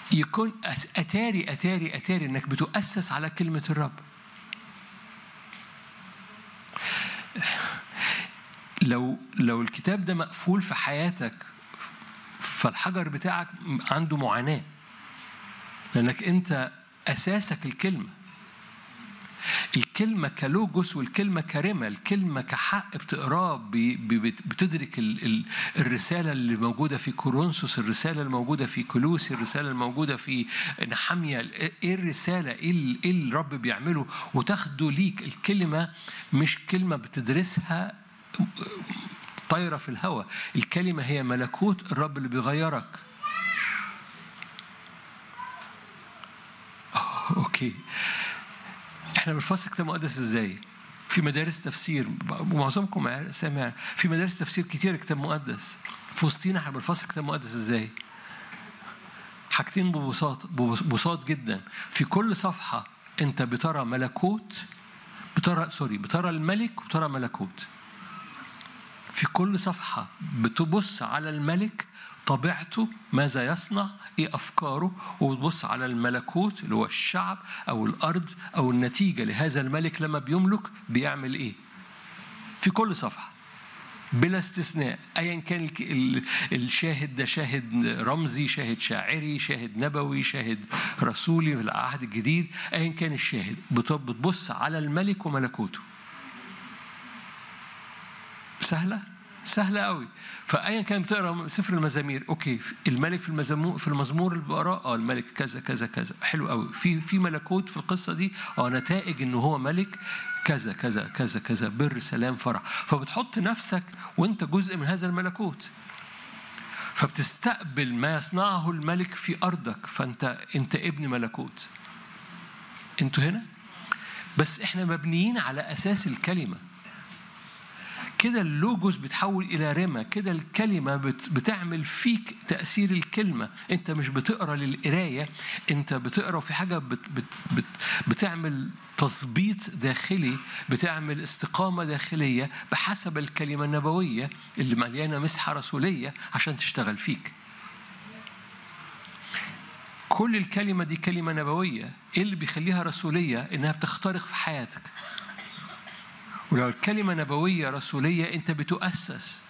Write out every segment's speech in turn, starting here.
يكون أس- اتاري اتاري اتاري انك بتؤسس على كلمه الرب لو لو الكتاب ده مقفول في حياتك فالحجر بتاعك عنده معاناه لانك انت اساسك الكلمه الكلمة كلوجوس والكلمة كرمة الكلمة كحق بتقراه ب- ب- بتدرك ال- ال- الرسالة اللي موجودة في كورنثوس الرسالة الموجودة في كلوسي الرسالة الموجودة في نحمية ايه الرسالة ايه ال- إيه الرب بيعمله وتاخده ليك الكلمة مش كلمة بتدرسها طايرة في الهواء الكلمة هي ملكوت الرب اللي بيغيرك اوكي احنا بنفسر كتاب مقدس ازاي؟ في مدارس تفسير ومعظمكم عارف- سامع في مدارس تفسير كتير كتاب مقدس في وسطينا احنا بنفسر كتاب مقدس ازاي؟ حاجتين ببساطة ببساط جدا في كل صفحة انت بترى ملكوت بترى سوري بترى الملك وبترى ملكوت في كل صفحة بتبص على الملك طبيعته ماذا يصنع ايه افكاره وبتبص على الملكوت اللي هو الشعب او الارض او النتيجه لهذا الملك لما بيملك بيعمل ايه في كل صفحه بلا استثناء ايا كان الك- ال- الشاهد ده شاهد رمزي شاهد شاعري شاهد نبوي شاهد رسولي في العهد الجديد ايا كان الشاهد بت- بتبص على الملك وملكوته سهله سهله قوي فايا كان بتقرا سفر المزامير اوكي الملك في المزمور في المزمور اللي بقراه اه الملك كذا كذا كذا حلو قوي في في ملكوت في القصه دي اه نتائج ان هو ملك كذا كذا كذا كذا بر سلام فرح فبتحط نفسك وانت جزء من هذا الملكوت فبتستقبل ما يصنعه الملك في ارضك فانت انت ابن ملكوت انتوا هنا بس احنا مبنيين على اساس الكلمه كده اللوجوس بتحول الى رمى كده الكلمه بت بتعمل فيك تاثير الكلمه انت مش بتقرا للقرايه انت بتقرا في حاجه بت بت بت بتعمل تظبيط داخلي بتعمل استقامه داخليه بحسب الكلمه النبويه اللي مليانه مسحه رسوليه عشان تشتغل فيك كل الكلمه دي كلمه نبويه ايه اللي بيخليها رسوليه انها بتخترق في حياتك ولو الكلمة نبوية رسولية أنت بتؤسس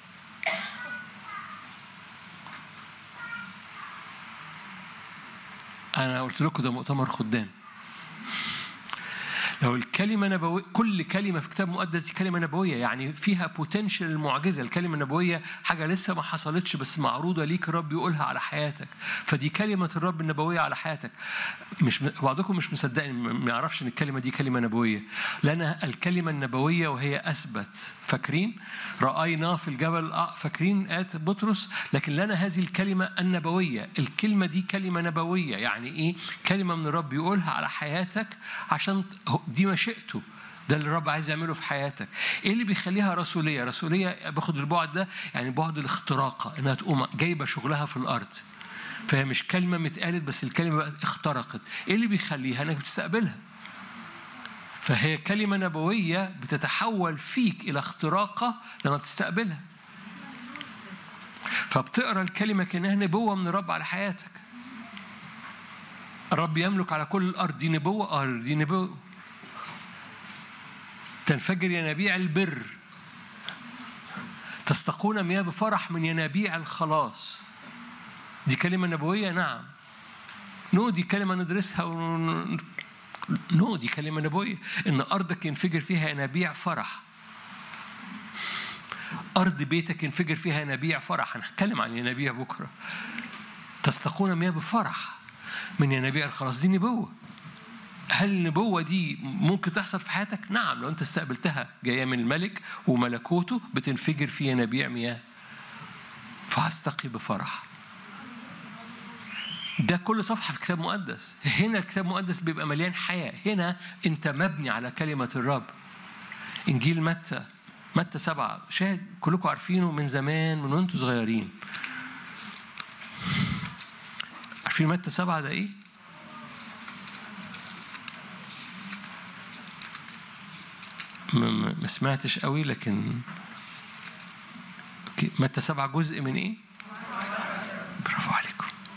أنا قلت لكم ده مؤتمر خدام لو الكلمة نبوية كل كلمة في كتاب مقدس دي كلمة نبوية يعني فيها بوتنشال المعجزة الكلمة النبوية حاجة لسه ما حصلتش بس معروضة ليك الرب يقولها على حياتك فدي كلمة الرب النبوية على حياتك مش بعضكم مش مصدقني ما يعرفش ان الكلمة دي كلمة نبوية لأن الكلمة النبوية وهي أثبت فاكرين رأينا في الجبل آه، فاكرين آت بطرس لكن لنا هذه الكلمة النبوية الكلمة دي كلمة نبوية يعني إيه كلمة من الرب يقولها على حياتك عشان دي مشيئته ده اللي الرب عايز يعمله في حياتك ايه اللي بيخليها رسوليه رسوليه باخد البعد ده يعني بعد الاختراقه انها تقوم جايبه شغلها في الارض فهي مش كلمه متقالت بس الكلمه بقت اخترقت ايه اللي بيخليها انك بتستقبلها فهي كلمه نبويه بتتحول فيك الى اختراقه لما بتستقبلها فبتقرا الكلمه كانها نبوه من الرب على حياتك الرب يملك على كل الارض دي نبوه اه دي نبوه تنفجر ينابيع البر تستقون مياه بفرح من ينابيع الخلاص دي كلمة نبوية نعم نو دي كلمة ندرسها ون... نو دي كلمة نبوية إن أرضك ينفجر فيها ينابيع فرح أرض بيتك ينفجر فيها ينابيع فرح هنتكلم عن ينابيع بكرة تستقون مياه بفرح من ينابيع الخلاص دي نبوة هل النبوة دي ممكن تحصل في حياتك؟ نعم لو أنت استقبلتها جاية من الملك وملكوته بتنفجر في ينابيع مياه فهستقي بفرح ده كل صفحة في كتاب مقدس هنا الكتاب المقدس بيبقى مليان حياة هنا أنت مبني على كلمة الرب إنجيل متى متى سبعة شاهد كلكم عارفينه من زمان من وانتم صغيرين عارفين متى سبعة ده إيه؟ ما سمعتش قوي لكن متى سبعة جزء من إيه؟